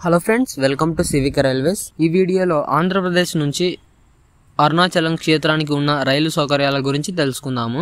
hello friends welcome to సివిక railways ఈ వీడియోలో ఆంధ్రప్రదేశ్ నుంచి అరుణాచలం క్షేత్రానికి ఉన్న రైలు సౌకర్యాల గురించి తెలుసుకుందాము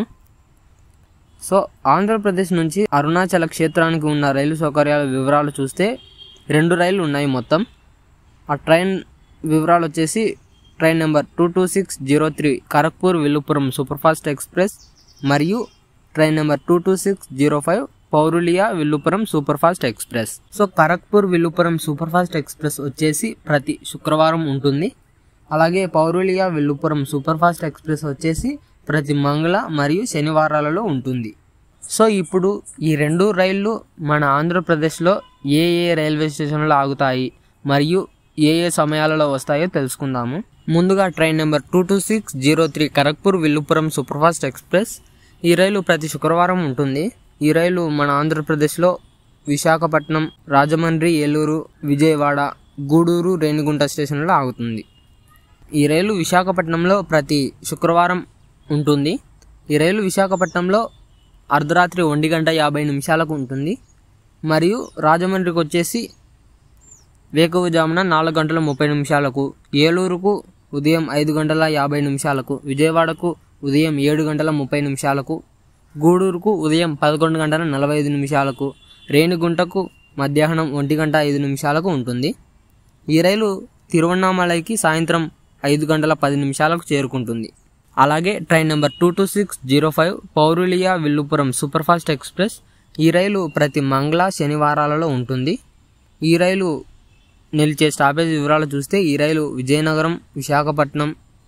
సో ఆంధ్రప్రదేశ్ నుంచి అరుణాచల క్షేత్రానికి ఉన్న రైలు సౌకర్యాల వివరాలు చూస్తే రెండు రైళ్లు ఉన్నాయి మొత్తం ఆ ట్రైన్ వివరాలు వచ్చేసి train number two two six zero three Kharagpur Villupuram superfast express మరియు train number two two six zero five Purulia Villupuram superfast express so Kharagpur Villupuram superfast express వచ్చేసి ప్రతి శుక్రవారం ఉంటుంది అలాగే పౌరులియా విల్లుపురం సూపర్ఫాస్ట్ ఎక్స్ప్రెస్ వచ్చేసి ప్రతి మంగళ మరియు శనివారాలలో ఉంటుంది సో ఇప్పుడు ఈ రెండు రైళ్ళు మన ఆంధ్రప్రదేశ్లో ఏ ఏ రైల్వే స్టేషన్లో ఆగుతాయి మరియు ఏ ఏ సమయాలలో వస్తాయో తెలుసుకుందాము ముందుగా train number two two six zero three Kharagpur Villupuram superfast express ఈ రైలు ప్రతి శుక్రవారం ఉంటుంది ఈ రైలు మన ఆంధ్రప్రదేశ్లో విశాఖపట్నం రాజమండ్రి ఏలూరు విజయవాడ గూడూరు రేణిగుంట స్టేషన్లో ఆగుతుంది ఈ రైలు విశాఖపట్నంలో ప్రతి శుక్రవారం ఉంటుంది ఈ రైలు విశాఖపట్నంలో అర్ధరాత్రి ఒంటి గంట యాభై నిమిషాలకు ఉంటుంది మరియు రాజమండ్రికి వచ్చేసి వేకువజామున నాలుగు గంటల ముప్పై నిమిషాలకు ఏలూరుకు ఉదయం ఐదు గంటల యాభై నిమిషాలకు విజయవాడకు ఉదయం ఏడు గంటల ముప్పై నిమిషాలకు గూడూరుకు ఉదయం పదకొండు గంటల నలభై ఐదు నిమిషాలకు రేణిగుంటకు మధ్యాహ్నం ఒంటి గంట ఐదు నిమిషాలకు ఉంటుంది ఈ రైలు తిరువണ്ണామలైకి సాయంత్రం ఐదు గంటల పది నిమిషాలకు చేరుకుంటుంది అలాగే train number two two six zero five Purulia Villupuram superfast express ఈ రైలు ప్రతి మంగళ శనివారాలలో ఉంటుంది ఈ రైలు నిలిచే స్టాపేజ్ వివరాలు చూస్తే ఈ రైలు విజయనగరం విశాఖపట్నం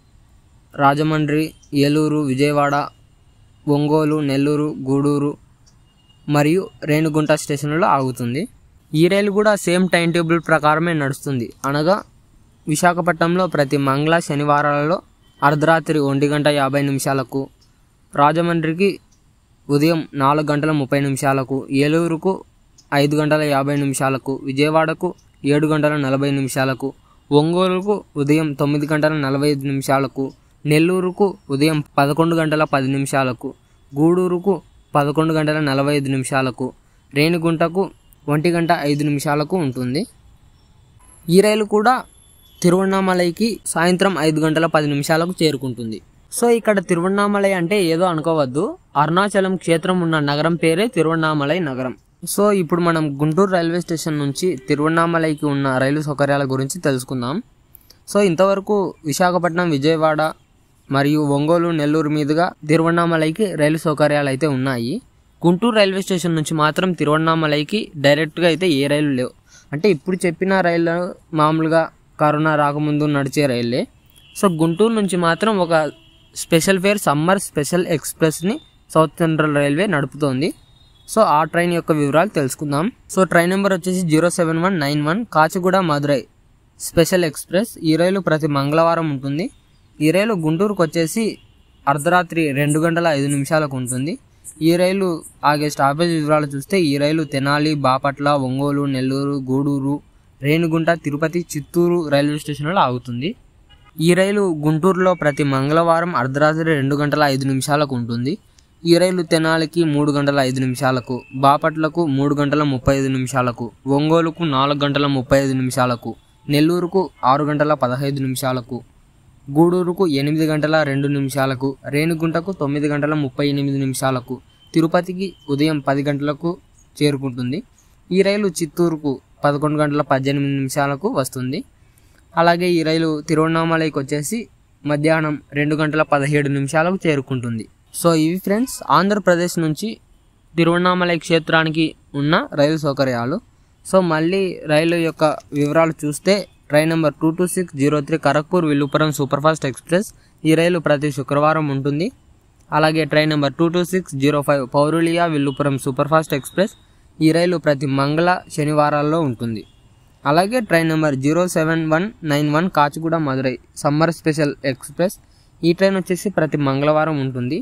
రాజమండ్రి ఏలూరు విజయవాడ ఒంగోలు నెల్లూరు గూడూరు మరియు రేణిగుంట స్టేషన్లలో ఆగుతుంది ఈ రైలు కూడా సేమ్ టైం టేబుల్ ప్రకారమే నడుస్తుంది అనగా విశాఖపట్నంలో ప్రతి మంగళ శనివారాలలో అర్ధరాత్రి ఒంటి గంట యాభై నిమిషాలకు రాజమండ్రికి ఉదయం నాలుగు గంటల ముప్పై నిమిషాలకు ఏలూరుకు ఐదు గంటల యాభై నిమిషాలకు విజయవాడకు ఏడు గంటల నలభై నిమిషాలకు ఒంగోలుకు ఉదయం తొమ్మిది గంటల నలభై ఐదు నిమిషాలకు నెల్లూరుకు ఉదయం పదకొండు గంటల పది నిమిషాలకు గూడూరుకు పదకొండు గంటల నలభై ఐదు నిమిషాలకు రేణిగుంటకు ఒంటి గంట ఐదు నిమిషాలకు ఉంటుంది ఈ రైలు కూడా తిరువണ്ണామలైకి సాయంత్రం ఐదు గంటల పది నిమిషాలకు చేరుకుంటుంది సో ఇక్కడ తిరువണ്ണామలై అంటే ఏదో అనుకోవద్దు అరుణాచలం క్షేత్రం ఉన్న నగరం పేరే తిరువണ്ണామలై నగరం సో ఇప్పుడు మనం గుంటూరు రైల్వే స్టేషన్ నుంచి తిరువണ്ണామలైకి ఉన్న రైలు సౌకర్యాల గురించి తెలుసుకుందాం సో ఇంతవరకు విశాఖపట్నం విజయవాడ మరియు ఒంగోలు నెల్లూరు మీదుగా తిరువണ്ണామలైకి రైలు సౌకర్యాలు అయితే ఉన్నాయి గుంటూరు రైల్వే స్టేషన్ నుంచి మాత్రం తిరువണ്ണామలైకి డైరెక్ట్గా అయితే ఏ రైలు లేవు అంటే ఇప్పుడు చెప్పిన రైళ్ళు మామూలుగా కరోనా రాకముందు నడిచే రైళ్ళే సో గుంటూరు నుంచి మాత్రం ఒక స్పెషల్ ఫేర్ సమ్మర్ స్పెషల్ ఎక్స్ప్రెస్ని సౌత్ సెంట్రల్ రైల్వే నడుపుతోంది సో ఆ ట్రైన్ యొక్క వివరాలు తెలుసుకుందాం సో ట్రైన్ నెంబర్ వచ్చేసి zero seven one nine one Kacheguda Madurai special express ఈ రైలు ప్రతి మంగళవారం ఉంటుంది ఈ రైలు గుంటూరుకు వచ్చేసి అర్ధరాత్రి రెండు గంటల ఐదు నిమిషాలకు ఉంటుంది ఈ రైలు ఆగే స్టాపేజ్ వివరాలు చూస్తే ఈ రైలు తెనాలి బాపట్ల ఒంగోలు నెల్లూరు గూడూరు రేణిగుంట తిరుపతి చిత్తూరు రైల్వే స్టేషన్లో ఆగుతుంది ఈ రైలు గుంటూరులో ప్రతి మంగళవారం అర్ధరాత్రి రెండు గంటల ఐదు నిమిషాలకు ఉంటుంది ఈ రైలు తెనాలికి మూడు గంటల ఐదు నిమిషాలకు బాపట్లకు మూడు గంటల ముప్పై ఐదు నిమిషాలకు ఒంగోలుకు నాలుగు గంటల ముప్పై ఐదు నిమిషాలకు నెల్లూరుకు ఆరు గంటల పదహైదు నిమిషాలకు గూడూరుకు ఎనిమిది గంటల రెండు నిమిషాలకు రేణిగుంటకు తొమ్మిది గంటల ముప్పై ఎనిమిది నిమిషాలకు తిరుపతికి ఉదయం పది గంటలకు చేరుకుంటుంది ఈ రైలు చిత్తూరుకు పదకొండు గంటల పద్దెనిమిది నిమిషాలకు వస్తుంది అలాగే ఈ రైలు తిరువண்ணామలైకి వచ్చేసి మధ్యాహ్నం రెండు గంటల పదిహేడు నిమిషాలకు చేరుకుంటుంది సో ఇవి ఫ్రెండ్స్ ఆంధ్రప్రదేశ్ నుంచి తిరువண்ணామలై క్షేత్రానికి ఉన్న రైలు సౌకర్యాలు సో మళ్ళీ రైలు యొక్క వివరాలు చూస్తే train number two two six zero three Kharagpur Villupuram superfast express ఈ రైలు ప్రతి శుక్రవారం ఉంటుంది అలాగే train number two two six zero five Purulia Villupuram superfast express ఈ రైలు ప్రతి మంగళ శనివారాల్లో ఉంటుంది అలాగే train number zero seven one nine one Kacheguda Madurai summer special express ఈ ట్రైన్ వచ్చేసి ప్రతి మంగళవారం ఉంటుంది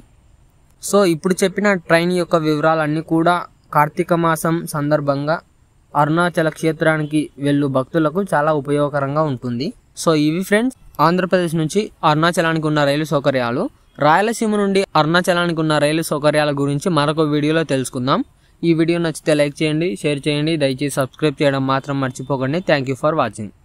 సో ఇప్పుడు చెప్పిన ట్రైన్ యొక్క వివరాలన్నీ కూడా కార్తీక మాసం సందర్భంగా అరుణాచల క్షేత్రానికి వెళ్ళు భక్తులకు చాలా ఉపయోగకరంగా ఉంటుంది సో ఇవి ఫ్రెండ్స్ ఆంధ్రప్రదేశ్ నుంచి అరుణాచలానికి ఉన్న రైలు సౌకర్యాలు రాయలసీమ నుండి అరుణాచలానికి ఉన్న రైలు సౌకర్యాల గురించి మరొక వీడియోలో తెలుసుకుందాం ఈ వీడియో నచ్చితే లైక్ చేయండి షేర్ చేయండి దయచేసి సబ్స్క్రైబ్ చేయడం మాత్రం మర్చిపోకండి థ్యాంక్ యూ ఫర్ వాచింగ్